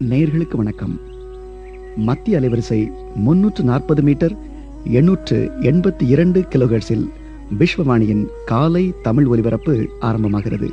நேயர்களுக்கு வணக்கம் மத்திய அலைவரிசை முன்னூற்று நாற்பது மீட்டர் எண்ணூற்று எண்பத்தி இரண்டு கிலோஹெர்ட்ஸில் விஸ்வவாணியின் காலை தமிழ் ஒலிபரப்பு ஆரம்பமாகிறது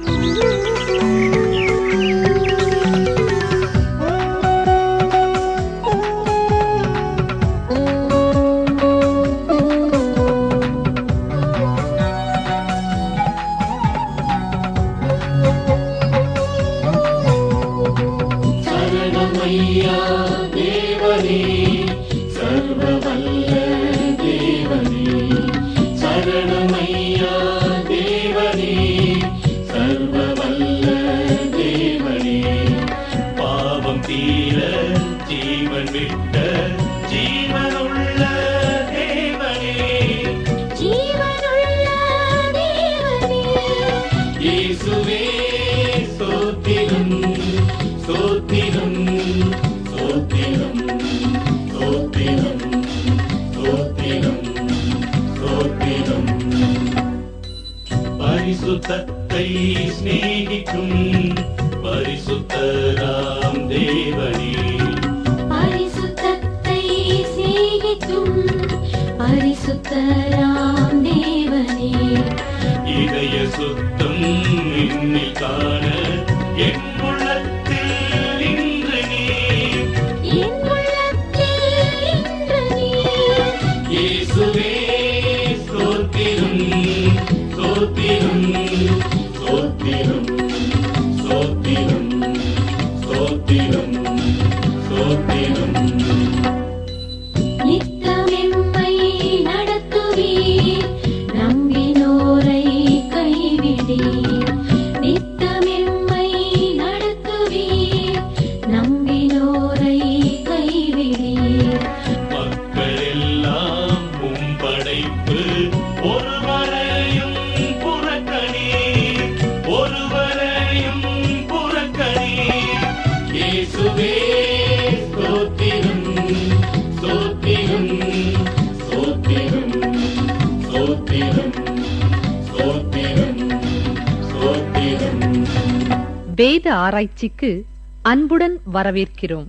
சரணமையா தேவனே சர்வவல்ல தேவனே சரணமையா தேவனே சர்வவல்ல தேவனே பாவம் தீர ஜீவன் விட்ட ஜீவனுள்ள தேவனே ஜீவனுள்ள தேவனே இயேசுவே ஸ்தோத்திரம் ஸ்தோத்திரம் ஸ்தோத்திரம் ஸ்தோத்திரம் ஸ்தோத்திரம் ஸ்தோத்திரம் பரிசுத்தத்தை சிநேகிக்கும் பரிசுத்தராம் தேவனே பரிசுத்தத்தை சிநேகிக்கும் பரிசுத்தராம் தேவனே இதய சுத்தம் என்னில் காண என் உள்ளத்தில் இன்று நீ என் உள்ளத்தில் இன்று நீர் இயேசுவே ஸ்தோத்திரம் ஸ்தோத்திரம் ஸ்தோத்திரம் ஸ்தோத்திரம் ஸ்தோத்திரம் ஸ்தோத்திரம் நித்தமெம்மை நடத்துவீர் நம்பினோரை கைவிடீர் நித்தமெம்மை நடத்துவீர் நம்பினோரை கைவிடீர் மக்களெல்லாம் உம் படைப்பு ஒருவரையும் புறக்கணீர் ஒருவரையும் புறக்கணீர் இயேசுவே ஸ்தோத்திரம் ஸ்தோத்திரம் ஸ்தோத்திரம் ஸ்தோத்திரம் ஸ்தோத்திரம் ஸ்தோத்திரம் வேத ஆராய்ச்சிக்கு அன்புடன் வரவேற்கிறோம்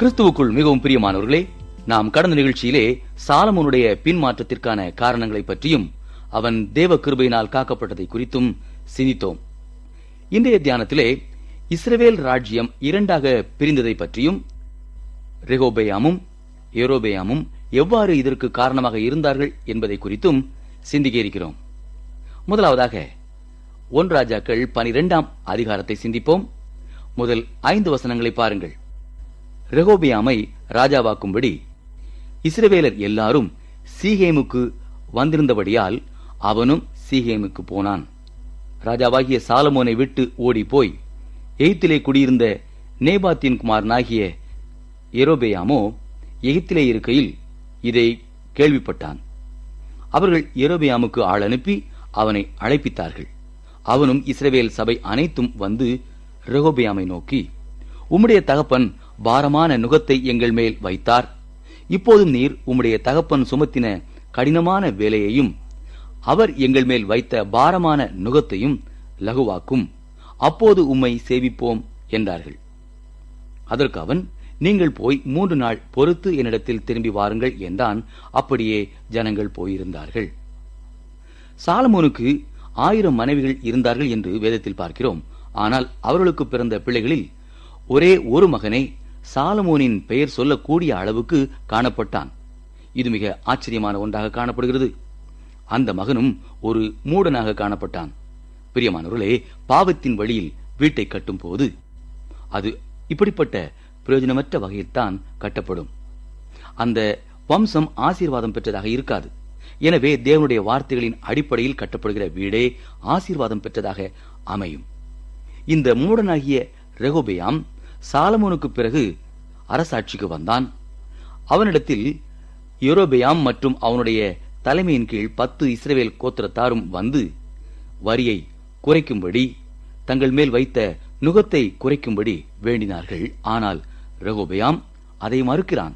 கிறிஸ்துவுக்குள் மிகவும் பிரியமானவர்களே நாம் கடந்த நிகழ்ச்சியிலே சாலமோனுடைய பின்மாற்றத்திற்கான காரணங்களை பற்றியும் அவன் தேவ கிருபையினால் காக்கப்பட்டதை குறித்தும் சிந்தித்தோம் இன்றைய தியானத்திலே இஸ்ரவேல் ராஜ்யம் இரண்டாக பிரிந்ததை பற்றியும் ரெகோபேயாமும் எரோபேயாமும் எவ்வாறு இதற்கு காரணமாக இருந்தார்கள் என்பதை குறித்தும் சிந்திக்க இருக்கிறோம் முதலாவதாக ஒன் ராஜாக்கள் பனிரெண்டாம் அதிகாரத்தை சிந்திப்போம் முதல் ஐந்து வசனங்களை பாருங்கள் ரெகோபியாமை ராஜாவாக்கும்படி இஸ்ரவேலர் எல்லாரும் சீகேமுக்கு வந்திருந்தபடியால் அவனும் சீகேமுக்கு போனான் ராஜாவாகிய சாலமோனை விட்டு ஓடி போய் எகிப்திலே குடியிருந்த நேபாத்தின் குமாரனாகிய எரோபேயாமோ எகிப்திலே இருக்கையில் இதை கேள்விப்பட்டான் அவர்கள் எரோபேயாமுக்கு ஆள் அனுப்பி அவனை அழைப்பித்தார்கள் அவனும் இஸ்ரவேல் சபை அனைத்தும் வந்து ரெகோபியாமை நோக்கி உம்முடைய தகப்பன் பாரமான நுகத்தை எங்கள் மேல் வைத்தார் இப்போதும் நீர் உம்முடைய தகப்பன் சுமத்தின கடினமான வேலையையும் அவர் எங்கள் மேல் வைத்த பாரமான நுகத்தையும் லகுவாக்கும் அப்போது உம்மை சேவிப்போம் என்றார்கள் அதற்கு அவன் நீங்கள் போய் மூன்று நாள் பொறுத்து என்னிடத்தில் திரும்பி வாருங்கள் என்றான் அப்படியே ஜனங்கள் போயிருந்தார்கள் சாலமோனுக்கு ஆயிரம் மனைவிகள் இருந்தார்கள் என்று வேதத்தில் பார்க்கிறோம் ஆனால் அவர்களுக்கு பிறந்த பிள்ளைகளில் ஒரே ஒரு மகனே சாலமோனின் பெயர் சொல்லக்கூடிய அளவுக்கு காணப்பட்டான் இது மிக ஆச்சரியமான ஒன்றாக காணப்படுகிறது அந்த மகனும் ஒரு மூடனாக காணப்பட்டான் பிரியமானவர்களே பாவத்தின் வழியில் வீட்டை கட்டும் போது அது இப்படிப்பட்ட பிரயோஜனமற்ற வகையில்தான் கட்டப்படும் அந்த வம்சம் ஆசீர்வாதம் பெற்றதாக இருக்காது எனவே தேவனுடைய வார்த்தைகளின் அடிப்படையில் கட்டப்படுகிற வீடே ஆசீர்வாதம் பெற்றதாக அமையும் இந்த மூடனாகிய ரெகோபெயாம் சாலமோனுக்கு பிறகு அரசாட்சிக்கு வந்தான் அவனிடத்தில் யூரோபெயாம் மற்றும் அவனுடைய தலைமையின் கீழ் பத்து இஸ்ரவேல் கோத்திரத்தாரும் வந்து வரியை குறைக்கும்படி தங்கள் மேல் வைத்த நுகத்தை குறைக்கும்படி வேண்டினார்கள் ஆனால் ரெகோபெயாம் அதை மறுக்கிறான்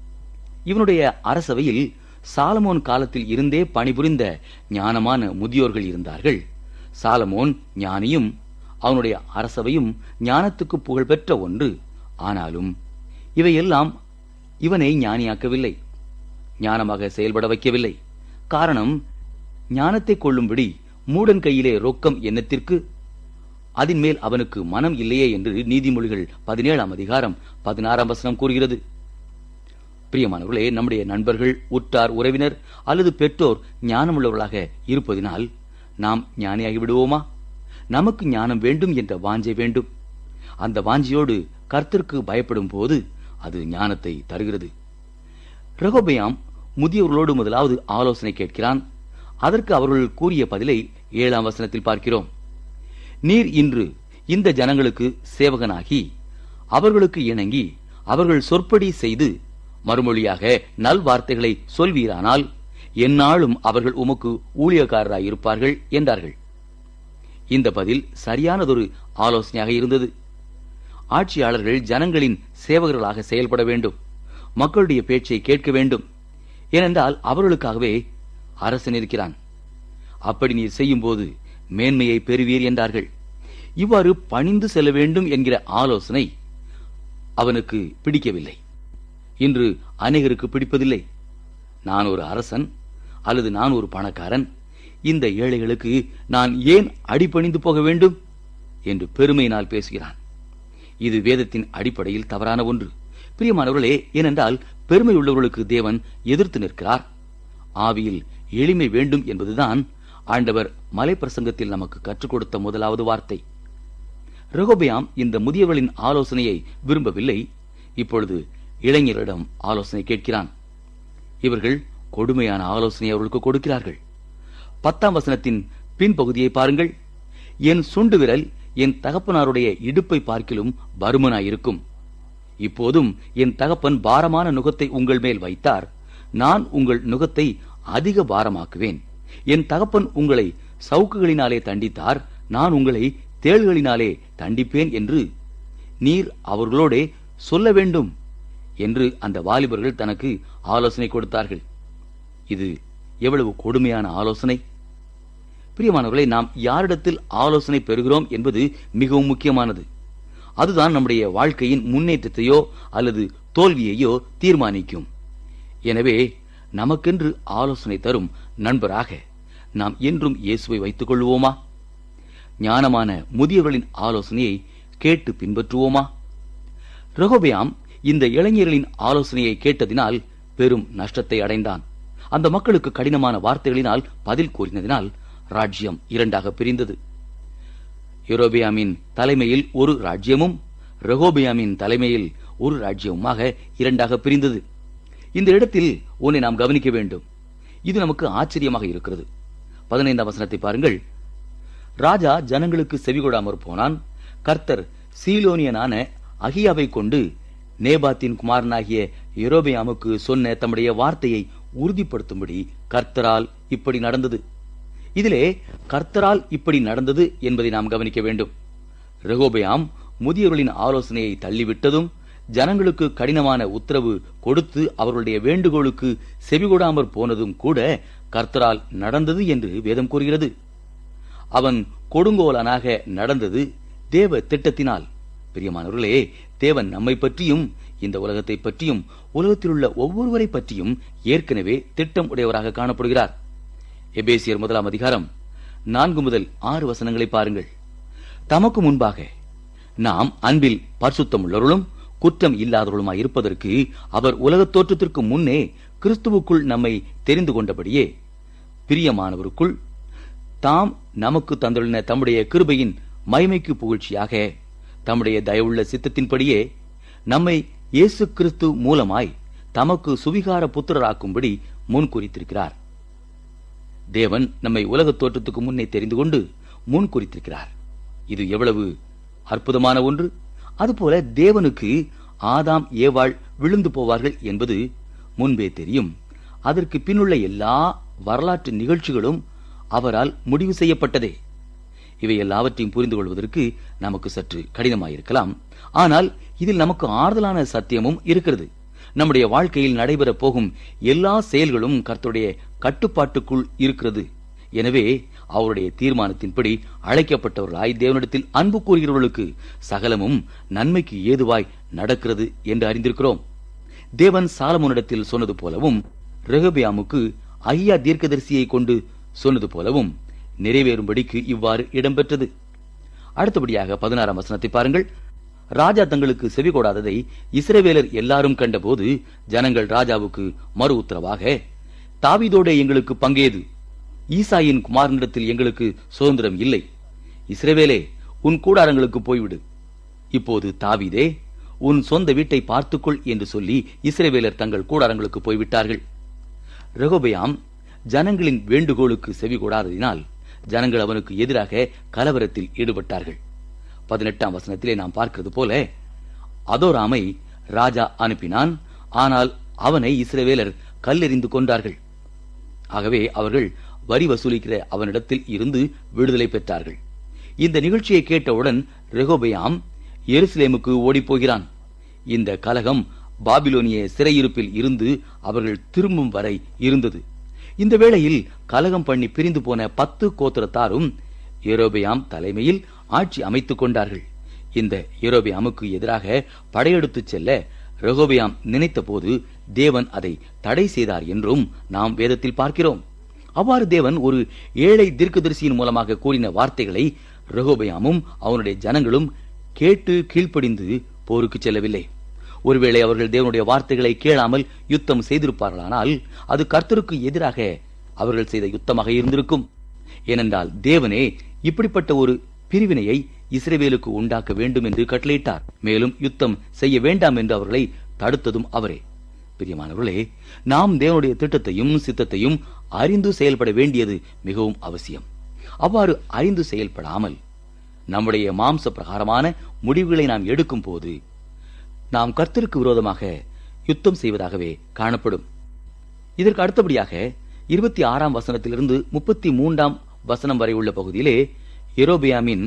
இவனுடைய அரசவையில் சாலமோன் காலத்தில் இருந்தே பணிபுரிந்த ஞானமான முதியோர்கள் இருந்தார்கள் சாலமோன் ஞானியும் அவனுடைய அரசவையும் ஞானத்துக்கு புகழ்பெற்ற ஒன்று ஆனாலும் இவையெல்லாம் இவனை ஞானியாக்கவில்லை ஞானமாக செயல்பட வைக்கவில்லை காரணம் ஞானத்தை கொள்ளும்படி மூடன் கையிலே ரொக்கம் எண்ணத்திற்கு அதன் மேல் அவனுக்கு மனம் இல்லையே என்று நீதிமொழிகள் பதினேழாம் அதிகாரம் பதினாறாம் வசனம் கூறுகிறது பிரியமானவர்களே நம்முடைய நண்பர்கள் உற்றார் உறவினர் அல்லது பெற்றோர் ஞானமுள்ளவர்களாக இருப்பதினால் நாம் ஞானியாகி விடுவோமா நமக்கு ஞானம் வேண்டும் என்ற வாஞ்சை வேண்டும் அந்த வாஞ்சியோடு கர்த்தருக்கு பயப்படும் போது அது ஞானத்தை தருகிறது ரெகோபயாம் முதியவர்களோடு முதலாவது ஆலோசனை கேட்கிறான் அதற்கு அவர்கள் கூறிய பதிலை ஏழாம் வசனத்தில் பார்க்கிறோம் நீர் இன்று இந்த ஜனங்களுக்கு சேவகனாகி அவர்களுக்கு இணங்கி அவர்கள் சொற்படி செய்து மறுமொழியாக நல்வார்த்தைகளை சொல்வீரானால் எந்நாளும் அவர்கள் உமக்கு ஊழியக்காரராய் இருப்பார்கள் என்றார்கள் இந்த பதில் சரியானதொரு ஆலோசனையாக இருந்தது ஆட்சியாளர்கள் ஜனங்களின் சேவகர்களாக செயல்பட வேண்டும் மக்களுடைய பேச்சை கேட்க வேண்டும் ஏனென்றால் அவர்களுக்காகவே அரசன் இருக்கிறான் அப்படி நீர் செய்யும்போது மேன்மையை பெறுவீர் என்றார்கள் இவ்வாறு பணிந்து செல்ல வேண்டும் என்கிற ஆலோசனை அவனுக்கு பிடிக்கவில்லை இன்று அநேகருக்கு பிடிப்பதில்லை நான் ஒரு அரசன் அல்லது நான் ஒரு பணக்காரன் இந்த ஏழைகளுக்கு நான் ஏன் அடிபணிந்து போக வேண்டும் என்று பெருமையினால் பேசுகிறான் இது வேதத்தின் அடிப்படையில் தவறான ஒன்று பிரியமானவர்களே ஏனென்றால் பெருமை உள்ளவர்களுக்கு தேவன் எதிர்த்து நிற்கிறார் ஆவியில் எளிமை வேண்டும் என்பதுதான் ஆண்டவர் மலைப்பிரசங்கத்தில் நமக்கு கற்றுக் கொடுத்த முதலாவது வார்த்தை ரெகோபியாம் இந்த முதியவர்களின் ஆலோசனையை விரும்பவில்லை இப்பொழுது இளைஞரிடம் ஆலோசனை கேட்கிறான் இவர்கள் கொடுமையான ஆலோசனை அவர்களுக்கு கொடுக்கிறார்கள் பத்தாம் வசனத்தின் பின்பகுதியை பாருங்கள் என் சுண்டு விரல் என் தகப்பனாருடைய இடுப்பை பார்க்கிலும் பருமனாயிருக்கும் இப்போதும் என் தகப்பன் பாரமான நுகத்தை உங்கள் மேல் வைத்தார் நான் உங்கள் நுகத்தை அதிக பாரமாக்குவேன் என் தகப்பன் உங்களை சவுக்குகளினாலே தண்டித்தார் நான் உங்களை தேள்களினாலே தண்டிப்பேன் என்று நீர் அவர்களோடே சொல்ல வேண்டும் என்று அந்த வாலிபர்கள் தனக்கு ஆலோசனை கொடுத்தார்கள் இது எவ்வளவு கொடுமையான ஆலோசனை பிரியமானவர்களை நாம் யாரிடத்தில் ஆலோசனை பெறுகிறோம் என்பது மிகவும் முக்கியமானது அதுதான் நம்முடைய வாழ்க்கையின் முன்னேற்றத்தையோ அல்லது தோல்வியையோ தீர்மானிக்கும் எனவே நமக்கென்று ஆலோசனை தரும் நண்பராக நாம் என்றும் இயேசுவை வைத்துக் கொள்வோமா ஞானமான முதியவர்களின் ஆலோசனையை கேட்டு பின்பற்றுவோமா ரெகோபெயாம் இந்த இளைஞர்களின் ஆலோசனையை கேட்டதினால் பெரும் நஷ்டத்தை அடைந்தான் அந்த மக்களுக்கு கடினமான வார்த்தைகளினால் பதில் கூறினதினால் ராஜ்யம் இரண்டாக பிரிந்தது யூரோபியாமின் தலைமையில் ஒரு ராஜ்யமும் ரெகோபியாமின் தலைமையில் ஒரு ராஜ்யமுமாக இரண்டாக பிரிந்தது இந்த இடத்தில் ஒன்றை நாம் கவனிக்க வேண்டும் இது நமக்கு ஆச்சரியமாக இருக்கிறது பதினைந்தாம் வசனத்தை பாருங்கள் ராஜா ஜனங்களுக்கு செவிகொடாமற் போனான் கர்த்தர் சீலோனியனான அகியாவை கொண்டு நேபாத்தின் குமாரனாகிய எரோபியாமுக்கு சொன்ன தம்முடைய வார்த்தையை உறுதிப்படுத்தும்படி கர்த்தரால் இப்படி நடந்தது இதிலே கர்த்தரால் இப்படி நடந்தது என்பதை நாம் கவனிக்க வேண்டும் ரெகோபயாம் முதியவர்களின் ஆலோசனையை தள்ளிவிட்டதும் ஜனங்களுக்கு கடினமான உத்தரவு கொடுத்து அவர்களுடைய வேண்டுகோளுக்கு செவிகொடாமற் போனதும் கூட கர்த்தரால் நடந்தது என்று வேதம் கூறுகிறது அவன் கொடுங்கோலனாக நடந்தது தேவ திட்டத்தினால் பிரியமானவர்களே தேவன் நம்மை பற்றியும் இந்த உலகத்தை பற்றியும் உலகத்தில் உள்ள ஒவ்வொருவரை பற்றியும் ஏற்கனவே திட்டம் உடையவராக காணப்படுகிறார் எபேசியர் முதலாம் அதிகாரம் நான்கு முதல் ஆறு வசனங்களை பாருங்கள் தமக்கு முன்பாக நாம் அன்பில் பரிசுத்தம் உள்ளவர்களும் குற்றம் இல்லாதவர்களுமாய் இருப்பதற்கு அவர் உலகத் தோற்றத்திற்கு முன்னே கிறிஸ்துவுக்குள் நம்மை தெரிந்து கொண்டபடியே பிரியமானவருக்குள் தாம் நமக்கு தந்துள்ள தம்முடைய கிருபையின் மகிமைக்கு புகழ்ச்சியாக தம்முடைய தயவுள்ள சித்தத்தின்படியே நம்மை இயேசு கிறிஸ்து மூலமாய் தமக்கு சுவிகார புத்திரராக்கும்படி முன் குறித்திருக்கிறார் தேவன் நம்மை உலகத் தோற்றத்துக்கு முன்னே தெரிந்து கொண்டு முன் குறித்திருக்கிறார் இது எவ்வளவு அற்புதமான ஒன்று அதுபோல தேவனுக்கு ஆதாம் ஏவாள் விழுந்து போவார்கள் என்பது முன்பே தெரியும் அதற்கு பின்னுள்ள எல்லா வரலாற்று நிகழ்ச்சிகளும் அவரால் முடிவு செய்யப்பட்டதே இவை எல்லாவற்றையும் புரிந்து கொள்வதற்கு நமக்கு சற்று கடினமாயிருக்கலாம் ஆனால் இதில் நமக்கு ஆறுதலான சத்தியமும் இருக்கிறது நம்முடைய வாழ்க்கையில் நடைபெறப் போகும் எல்லா செயல்களும் கர்த்தருடைய கட்டுப்பாட்டுக்குள் இருக்கிறது எனவே அவருடைய தீர்மானத்தின்படி அழைக்கப்பட்டவர்களாய் தேவனிடத்தில் அன்பு கூறுகிறவர்களுக்கு சகலமும் நன்மைக்கு ஏதுவாய் நடக்கிறது என்று அறிந்திருக்கிறோம் தேவன் சாலமோனிடத்தில் சொன்னது போலவும் ரெகபியாமுக்கு ஐயா தீர்க்கதரிசியை கொண்டு சொன்னது போலவும் நிறைவேறும்படிக்கு இவ்வாறு இடம்பெற்றது அடுத்தபடியாக பதினாறாம் வசனத்தை பாருங்கள் ராஜா தங்களுக்கு செவி கொடாததை இஸ்ரவேலர் எல்லாரும் கண்டபோது ஜனங்கள் ராஜாவுக்கு மறு உத்தரவாக தாவீதோட எங்களுக்கு பங்கேது ஈசாயின் குமாரனிடத்தில் எங்களுக்கு சுதந்திரம் இல்லை இஸ்ரவேலே உன் கூடாரங்களுக்கு போய்விடு இப்போது தாவீதே உன் சொந்த வீட்டை பார்த்துக்கொள் என்று சொல்லி இஸ்ரவேலர் தங்கள் கூடாரங்களுக்கு போய்விட்டார்கள் ரெகோபயாம் ஜனங்களின் வேண்டுகோளுக்கு செவி கொடாததினால் ஜனங்கள் அவனுக்கு எதிராக கலவரத்தில் ஈடுபட்டார்கள் பதினெட்டாம் வசனத்திலே நாம் பார்க்கிறது போல அதோராமை ராஜா அனுப்பினான் ஆனால் அவனை இஸ்ரவேலர் கல்லெறிந்து கொண்டார்கள் ஆகவே அவர்கள் வரி வசூலிக்கிற அவனிடத்தில் இருந்து விடுதலை பெற்றார்கள் இந்த நிகழ்ச்சியை கேட்டவுடன் ரெகோபயாம் எருசலேமுக்கு ஓடிப்போகிறான் இந்த கலகம் பாபிலோனிய சிறையிருப்பில் இருந்து அவர்கள் திரும்பும் வரை இருந்தது இந்த வேளையில் கலகம் பண்ணி பிரிந்து போன பத்து கோத்திரத்தாரும் ஏரோபியாம் தலைமையில் ஆட்சி அமைத்துக் கொண்டார்கள் இந்த ஏரோபியாமுக்கு எதிராக படையெடுத்துச் செல்ல ரெகோபியாம் நினைத்தபோது தேவன் அதை தடை செய்தார் என்றும் நாம் வேதத்தில் பார்க்கிறோம் அவ்வாறு தேவன் ஒரு ஏழை தீர்க்கதரிசியின் மூலமாக கூறின வார்த்தைகளை ரெகோபயாமும் அவனுடைய ஜனங்களும் கேட்டு கீழ்ப்படிந்து போருக்கு செல்லவில்லை ஒருவேளை அவர்கள் தேவனுடைய வார்த்தைகளை கேளாமல் யுத்தம் செய்திருப்பார்களானால் அது கர்த்தருக்கு எதிராக அவர்கள் செய்த யுத்தமாக இருந்திருக்கும் ஏனென்றால் தேவனே இப்படிப்பட்ட ஒரு பிரிவினையை இஸ்ரேவேலுக்கு உண்டாக்க வேண்டும் என்று கட்டளையிட்டார் மேலும் யுத்தம் செய்ய வேண்டாம் என்று அவர்களை தடுத்ததும் அவரே பிரியமானவர்களே நாம் தேவனுடைய திட்டத்தையும் சித்தத்தையும் அறிந்து செயல்பட வேண்டியது மிகவும் அவசியம் அவ்வாறு அறிந்து செயல்படாமல் நம்முடைய மாம்ச பிரகாரமான முடிவுகளை நாம் எடுக்கும் போது நாம் கர்த்தருக்கு விரோதமாக யுத்தம் செய்வதாகவே காணப்படும் இதற்கு அடுத்தபடியாக இருபத்தி ஆறாம் வசனத்திலிருந்து முப்பத்தி மூன்றாம் வசனம் வரை உள்ள பகுதியிலே எரோபியாமின்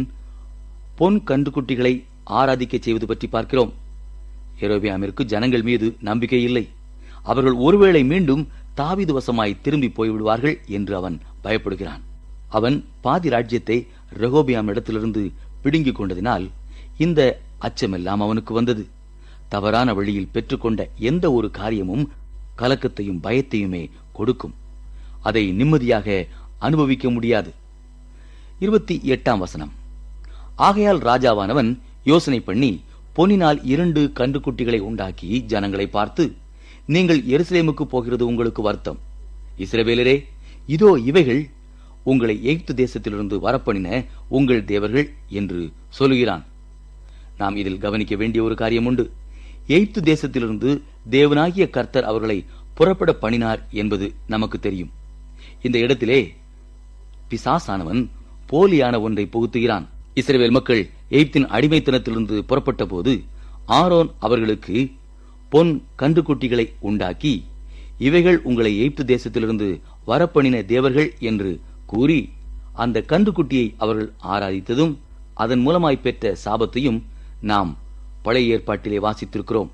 பொன் கன்றுக்குட்டிகளை ஆராதிக்க செய்வது பற்றி பார்க்கிறோம் எரோபியாமிற்கு ஜனங்கள் மீது நம்பிக்கை இல்லை அவர்கள் ஒருவேளை மீண்டும் தாவிது வசமாய் திரும்பி போய்விடுவார்கள் என்று அவன் பயப்படுகிறான் அவன் பாதி ராஜ்யத்தை ரெகோபியாம் இடத்திலிருந்து பிடுங்கிக் கொண்டதினால் இந்த அச்சமெல்லாம் அவனுக்கு வந்தது தவறான வழியில் பெற்றுக்கொண்ட எந்த ஒரு காரியமும் கலக்கத்தையும் பயத்தையுமே கொடுக்கும் அதை நிம்மதியாக அனுபவிக்க முடியாது இருபத்தி எட்டாம் வசனம் ஆகையால் ராஜாவானவன் யோசனை பண்ணி பொன்னினால் இரண்டு கன்றுக்குட்டிகளை உண்டாக்கி ஜனங்களை பார்த்து நீங்கள் எருசலேமுக்கு போகிறது உங்களுக்கு வருத்தம் இஸ்ரவேலரே இதோ இவைகள் உங்களை எகிப்து தேசத்திலிருந்து வரப்பணின உங்கள் தேவர்கள் என்று சொல்லுகிறான் நாம் இதில் கவனிக்க வேண்டிய ஒரு காரியம் உண்டு எகிப்து தேசத்திலிருந்து தேவனாகிய கர்த்தர் அவர்களை புறப்பட பண்ணினார் என்பது நமக்கு தெரியும் இந்த இடத்திலே பிசாசானவன் போலியான ஒன்றை புகுத்துகிறான் இஸ்ரவேல் மக்கள் எகிப்தின் அடிமைத்தனத்திலிருந்து புறப்பட்ட போது ஆரோன் அவர்களுக்கு பொன் கன்றுக்குட்டிகளை உண்டாக்கி இவைகள் உங்களை எகிப்து தேசத்திலிருந்து வரப்பணின தேவர்கள் என்று கூறி அந்த கன்றுக்குட்டியை அவர்கள் ஆராதித்ததும் அதன் மூலமாய் பெற்ற சாபத்தையும் நாம் பழைய ஏற்பாட்டிலே வாசித்திருக்கிறோம்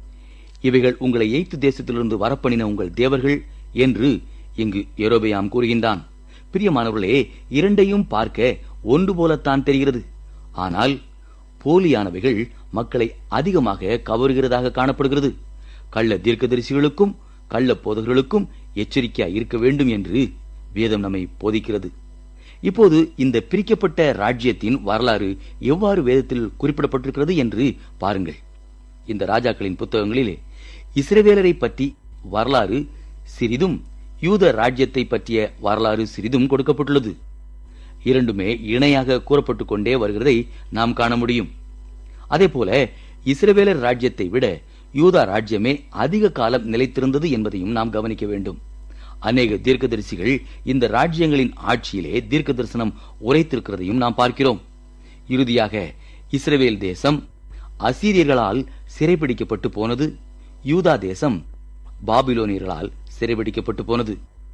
இவைகள் உங்களை எய்த்து தேசத்திலிருந்து வரப்பணின உங்கள் தேவர்கள் என்று இங்கு எரோபெயாம் கூறுகின்றான் பிரியமானவர்களே இரண்டையும் பார்க்க ஒன்று போலத்தான் தெரிகிறது ஆனால் போலியானவைகள் மக்களை அதிகமாக கவருகிறதாக காணப்படுகிறது கள்ள தீர்க்கதரிசிகளுக்கும் கள்ள போதகர்களுக்கும் எச்சரிக்கையாய் இருக்க வேண்டும் என்று வேதம் நம்மை போதிக்கிறது இப்போது இந்த பிரிக்கப்பட்ட ராஜ்யத்தின் வரலாறு எவ்வாறு வேதத்தில் குறிப்பிடப்பட்டிருக்கிறது என்று பாருங்கள் இந்த ராஜாக்களின் புத்தகங்களிலே இஸ்ரவேலரை பற்றி வரலாறு சிறிதும் யூத ராஜ்யத்தை பற்றிய வரலாறு சிறிதும் கொடுக்கப்பட்டுள்ளது இரண்டுமே இணையாக கூறப்பட்டுக் கொண்டே வருகிறதை நாம் காண முடியும் அதேபோல இஸ்ரவேலர் ராஜ்யத்தை விட யூதா ராஜ்யமே அதிக காலம் நிலைத்திருந்தது என்பதையும் நாம் கவனிக்க வேண்டும் அநேக தீர்க்கதரிசிகள் இந்த ராஜ்யங்களின் ஆட்சியிலே தீர்க்க தரிசனம் உரைத்திருக்கிறதையும் நாம் பார்க்கிறோம் இறுதியாக இஸ்ரவேல் தேசம் அசீரியர்களால் சிறைபிடிக்கப்பட்டு போனது யூதா தேசம் பாபிலோனியர்களால் சிறைபிடிக்கப்பட்டு போனது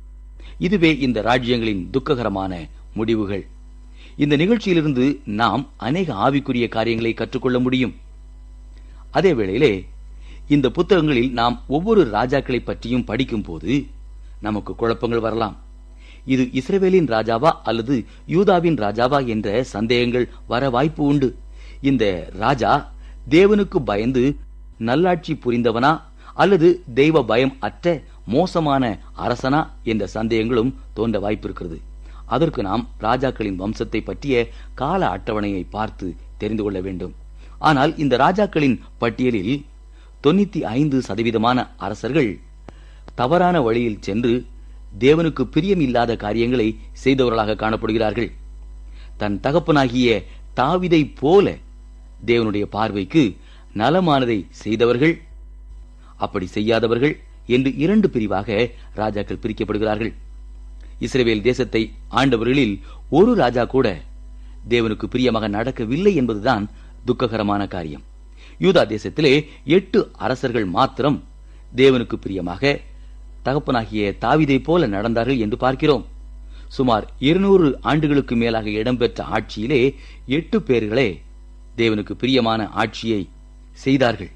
இதுவே இந்த ராஜ்யங்களின் துக்ககரமான முடிவுகள் இந்த நிகழ்ச்சியிலிருந்து நாம் அநேக ஆவிக்குரிய காரியங்களை கற்றுக்கொள்ள முடியும் அதே வேளையிலே இந்த புத்தகங்களில் நாம் ஒவ்வொரு ராஜாக்களை பற்றியும் படிக்கும் போது நமக்கு குழப்பங்கள் வரலாம் இது இஸ்ரவேலின் ராஜாவா அல்லது யூதாவின் ராஜாவா என்ற சந்தேகங்கள் வர வாய்ப்பு உண்டு இந்த ராஜா தேவனுக்கு பயந்து நல்லாட்சி புரிந்தவனா அல்லது தெய்வ பயம் அற்ற மோசமான அரசனா என்ற சந்தேகங்களும் தோன்ற வாய்ப்பு இருக்கிறது அதற்கு நாம் ராஜாக்களின் வம்சத்தை பற்றிய கால அட்டவணையை பார்த்து தெரிந்து கொள்ள வேண்டும் ஆனால் இந்த ராஜாக்களின் பட்டியலில் தொண்ணூத்தி ஐந்து சதவீதமான அரசர்கள் தவறான வழியில் சென்று தேவனுக்கு பிரியமில்லாத காரியங்களை செய்தவர்களாக காணப்படுகிறார்கள் தன் தகப்பனாகிய தாவிதை போல தேவனுடைய பார்வைக்கு நலமானதை செய்தவர்கள் அப்படி செய்யாதவர்கள் என்று இரண்டு பிரிவாக ராஜாக்கள் பிரிக்கப்படுகிறார்கள் இஸ்ரேல் தேசத்தை ஆண்டவர்களில் ஒரு ராஜா கூட தேவனுக்கு பிரியமாக நடக்கவில்லை என்பதுதான் துக்ககரமான காரியம் யூதா தேசத்திலே எட்டு அரசர்கள் மாத்திரம் தேவனுக்கு பிரியமாக தகப்பனாகிய தாவிதை போல நடந்தார்கள் என்று பார்க்கிறோம் சுமார் இருநூறு ஆண்டுகளுக்கு மேலாக இடம்பெற்ற ஆட்சியிலே எட்டு பேர்களே தேவனுக்கு பிரியமான ஆட்சியை செய்தார்கள்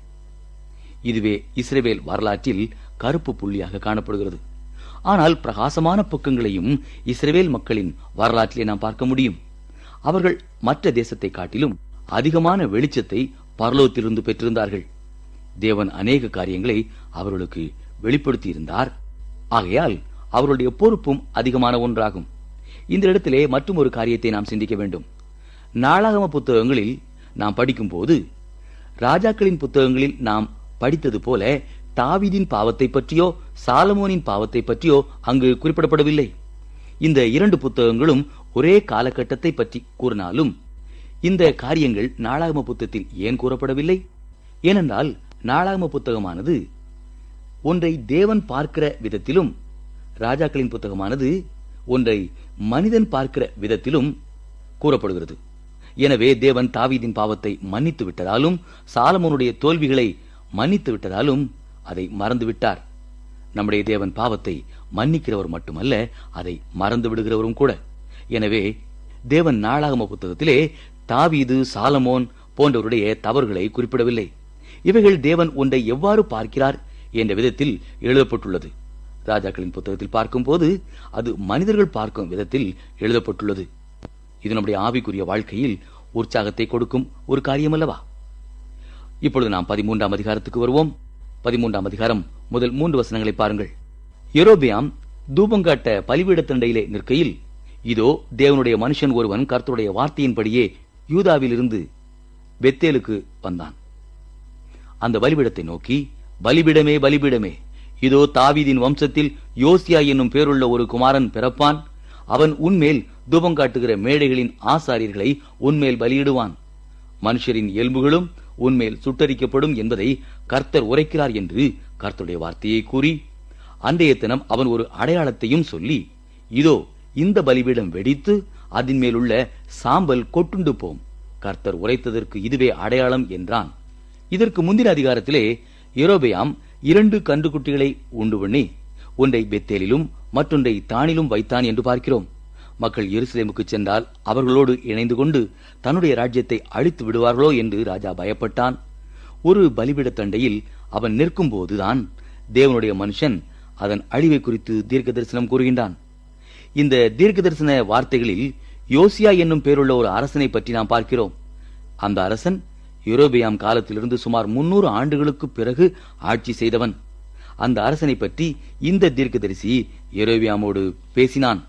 இதுவே இஸ்ரேவேல் வரலாற்றில் கருப்பு புள்ளியாக காணப்படுகிறது ஆனால் பிரகாசமான பக்கங்களையும் இஸ்ரேவேல் மக்களின் வரலாற்றிலே நாம் பார்க்க முடியும் அவர்கள் மற்ற தேசத்தை காட்டிலும் அதிகமான வெளிச்சத்தை பரலோகத்திலிருந்து பெற்றிருந்தார்கள் தேவன் அநேக காரியங்களை அவர்களுக்கு வெளிப்படுத்தியிருந்தார் ஆகையால் அவருடைய பொறுப்பும் அதிகமான ஒன்றாகும் இந்த இடத்திலே மற்றும் ஒரு காரியத்தை நாம் சிந்திக்க வேண்டும் நாளாகம புத்தகங்களில் நாம் படிக்கும்போது ராஜாக்களின் புத்தகங்களில் நாம் படித்தது போல தாவிதின் பாவத்தை பற்றியோ சாலமோனின் பாவத்தை பற்றியோ அங்கு குறிப்பிடப்படவில்லை இந்த இரண்டு புத்தகங்களும் ஒரே காலகட்டத்தை பற்றி கூறினாலும் இந்த காரியங்கள் நாளாகம புத்தகத்தில் ஏன் கூறப்படவில்லை ஏனென்றால் நாளாகம புத்தகமானது ஒன்றை தேவன் பார்க்கிற விதத்திலும் ராஜாக்களின் புத்தகமானது ஒன்றை மனிதன் பார்க்கிற விதத்திலும் கூறப்படுகிறது எனவே தேவன் தாவீதின் பாவத்தை மன்னித்து விட்டதாலும் சாலமோனுடைய தோல்விகளை மன்னித்து விட்டதாலும் அதை மறந்து விட்டார் நம்முடைய தேவன் பாவத்தை மன்னிக்கிறவர் மட்டுமல்ல அதை மறந்து விடுகிறவரும் கூட எனவே தேவன் நாளாகம புத்தகத்திலே தாவீது சாலமோன் போன்றவருடைய தவறுகளை குறிப்பிடவில்லை இவைகள் தேவன் ஒன்றை எவ்வாறு பார்க்கிறார் என்ற விதத்தில் எழுதப்பட்டுள்ளது ராஜாக்களின் புத்தகத்தில் பார்க்கும்போது அது மனிதர்கள் பார்க்கும் விதத்தில் எழுதப்பட்டுள்ளது இது நம்முடைய ஆவிக்குரிய வாழ்க்கையில் உற்சாகத்தை கொடுக்கும் ஒரு காரியம் அல்லவா இப்பொழுது நாம் பதிமூன்றாம் அதிகாரத்துக்கு வருவோம் பதிமூன்றாம் அதிகாரம் முதல் மூன்று வசனங்களை பாருங்கள் எரோபியாம் தூபங்காட்ட பலிபீடத்தண்டையிலே நிற்கையில் இதோ தேவனுடைய மனுஷன் ஒருவன் கர்த்தருடைய வார்த்தையின்படியே யூதாவிலிருந்து பெத்தேலுக்கு வந்தான் அந்த பலிபீடத்தை நோக்கி பலிபீடமே பலிபீடமே இதோ தாவீதின் வம்சத்தில் யோசியா என்னும் பேருள்ள ஒரு குமாரன் பிறப்பான் அவன் உன்மேல் தூபம் காட்டுகிற மேடைகளின் ஆசாரியர்களை உன்மேல் பலியிடுவான் மனுஷரின் எலும்புகளும் உன்மேல் சுட்டரிக்கப்படும் என்பதை கர்த்தர் உரைக்கிறார் என்று கர்த்தருடைய வார்த்தையை கூறி அன்றைய தினம் அவன் ஒரு அடையாளத்தையும் சொல்லி இதோ இந்த பலிபீடம் வெடித்து அதன் மேலுள்ள சாம்பல் கொட்டுண்டு போம் கர்த்தர் உரைத்ததற்கு இதுவே அடையாளம் என்றான் இதற்கு முந்தின அதிகாரத்திலே எரோபெயாம் இரண்டு கன்றுக்குட்டிகளை உண்டு பண்ணி ஒன்றை பெத்தேலிலும் மற்றொன்றை தானிலும் வைத்தான் என்று பார்க்கிறோம் மக்கள் எருசலேமுக்கு சென்றால் அவர்களோடு இணைந்து கொண்டு தன்னுடைய ராஜ்யத்தை அழித்து விடுவார்களோ என்று ராஜா பயப்பட்டான் ஒரு பலிபிட தண்டையில் அவன் நிற்கும் போதுதான் தேவனுடைய மனுஷன் அதன் அழிவை குறித்து தீர்க்க தரிசனம் கூறுகின்றான் இந்த தீர்க்க தரிசன வார்த்தைகளில் யோசியா என்னும் பேருள்ள ஒரு அரசனை பற்றி நாம் பார்க்கிறோம் அந்த அரசன் யூரோபியாம் காலத்திலிருந்து சுமார் முன்னூறு ஆண்டுகளுக்கு பிறகு ஆட்சி செய்தவன் அந்த அரசனை பற்றி இந்த தீர்க்கதரிசி எரோபியாமோடு பேசினான்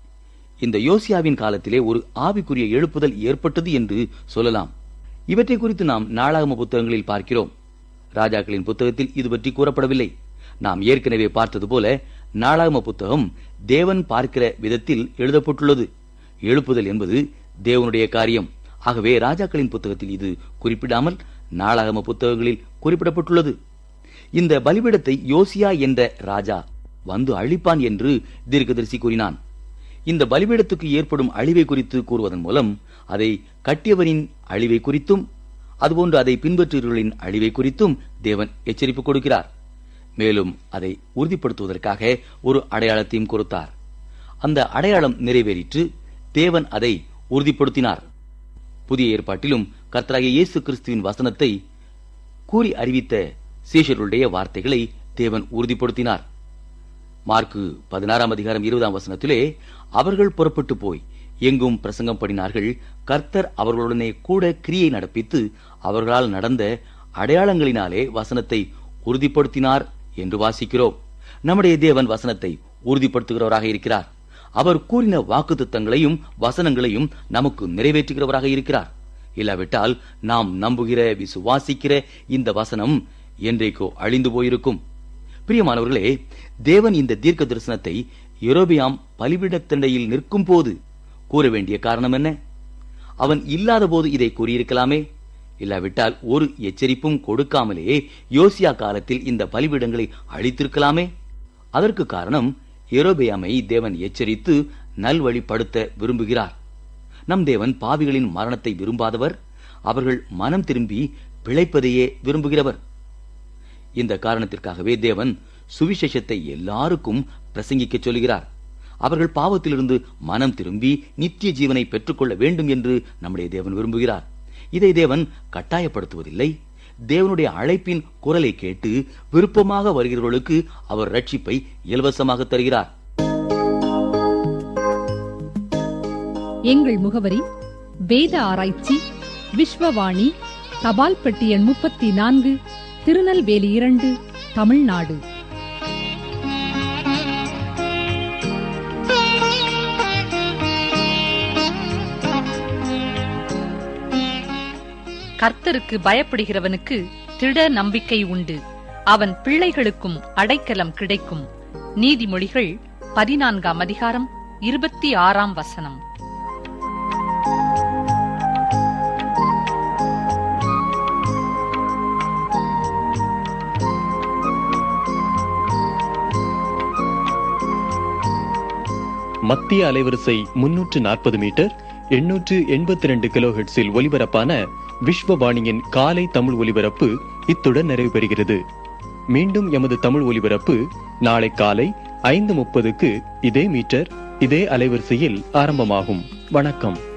இந்த யோசியாவின் காலத்திலே ஒரு ஆவிக்குரிய எழுப்புதல் ஏற்பட்டது என்று சொல்லலாம் இவற்றை குறித்து நாம் நாளாகம புத்தகங்களில் பார்க்கிறோம் ராஜாக்களின் புத்தகத்தில் இது பற்றி கூறப்படவில்லை நாம் ஏற்கனவே பார்த்தது போல நாளாகம புத்தகம் தேவன் பார்க்கிற விதத்தில் எழுதப்பட்டுள்ளது எழுப்புதல் என்பது தேவனுடைய காரியம் ஆகவே ராஜாக்களின் புத்தகத்தில் இது குறிப்பிடாமல் நாளாகம புத்தகங்களில் குறிப்பிடப்பட்டுள்ளது இந்த பலிபீடத்தை யோசியா என்ற ராஜா வந்து அழிப்பான் என்று தீர்க்கதரிசி கூறினான் இந்த பலிபீடத்துக்கு ஏற்படும் அழிவை குறித்து கூறுவதன் மூலம் அதை கட்டியவரின் அழிவை குறித்தும் அதுபோன்று அதை பின்பற்றுகிறவர்களின் அழிவை குறித்தும் தேவன் எச்சரிப்பு கொடுக்கிறார் மேலும் அதை உறுதிப்படுத்துவதற்காக ஒரு அடையாளத்தையும் கொடுத்தார் அந்த அடையாளம் நிறைவேறிற்று தேவன் அதை உறுதிப்படுத்தினார் புதிய ஏற்பாட்டிலும் கர்த்தராகிய இயேசு கிறிஸ்துவின் வசனத்தை கூறி அறிவித்த சீஷருடைய வார்த்தைகளை தேவன் உறுதிப்படுத்தினார் மார்க்கு பதினாறாம் அதிகாரம் இருபதாம் வசனத்திலே அவர்கள் புறப்பட்டு போய் எங்கும் பிரசங்கம் பண்ணினார்கள் கர்த்தர் அவர்களுடனே கூட கிரியை நடப்பித்து அவர்களால் நடந்த அடையாளங்களினாலே வசனத்தை உறுதிப்படுத்தினார் என்று வாசிக்கிறோம் நம்முடைய தேவன் வசனத்தை உறுதிப்படுத்துகிறவராக இருக்கிறார் அவர் கூறின வாக்குத்தத்தங்களையும் வசனங்களையும் நமக்கு நிறைவேற்றுகிறவராக இருக்கிறார் இல்லாவிட்டால் நாம் நம்புகிற விசுவாசிக்கிற இந்த வசனம் என்றைக்கோ அழிந்து போயிருக்கும் பிரியமானவர்களே தேவன் இந்த தீர்க்க தரிசனத்தை எரோபியாம் பலிபிடத்தண்டையில் நிற்கும் போது கூற வேண்டிய காரணம் என்ன அவன் இல்லாத போது இதை கூறியிருக்கலாமே இல்லாவிட்டால் ஒரு எச்சரிப்பும் கொடுக்காமலே யோசியா காலத்தில் இந்த பலிபீடங்களை அழித்திருக்கலாமே அதற்கு காரணம் எரோபியாமை தேவன் எச்சரித்து நல்வழிப்படுத்த விரும்புகிறார் நம் தேவன் பாவிகளின் மரணத்தை விரும்பாதவர் அவர்கள் மனம் திரும்பி பிழைப்பதையே விரும்புகிறவர் இந்த காரணத்திற்காகவே தேவன் சுவிசேஷத்தை எல்லாருக்கும் பிரசங்கிக்க சொல்கிறார் அவர்கள் பாவத்திலிருந்து மனம் திரும்பி நித்திய ஜீவனை பெற்றுக்கொள்ள வேண்டும் என்று நம்முடைய தேவன் விரும்புகிறார் இதை தேவன் கட்டாயப்படுத்துவதில்லை தேவனுடைய அழைப்பின் குரலை கேட்டு விருப்பமாக வருகிறவர்களுக்கு அவர் ரட்சிப்பை இலவசமாக தருகிறார் எங்கள் முகவரி வேத ஆராய்ச்சி விஸ்வவாணி தபால் பெட்டி எண் முப்பத்தி நான்கு திருநெல்வேலி இரண்டு தமிழ்நாடு கர்த்தருக்கு பயப்படுகிறவனுக்கு திட நம்பிக்கை உண்டு அவன் பிள்ளைகளுக்கும் அடைக்கலம் கிடைக்கும் நீதிமொழிகள் பதினான்காம் அதிகாரம் இருபத்தி ஆறாம் வசனம் மத்திய அலைவரிசை முன்னூற்று நாற்பது மீட்டர் எண்ணூற்று எண்பத்தி ரெண்டு கிலோஹெட்ஸில் ஒலிபரப்பான விஸ்வவாணியின் காலை தமிழ் ஒலிபரப்பு இத்துடன் நிறைவு பெறுகிறது மீண்டும் எமது தமிழ் ஒலிபரப்பு நாளை காலை ஐந்து முப்பதுக்கு இதே மீட்டர் இதே அலைவரிசையில் ஆரம்பமாகும் வணக்கம்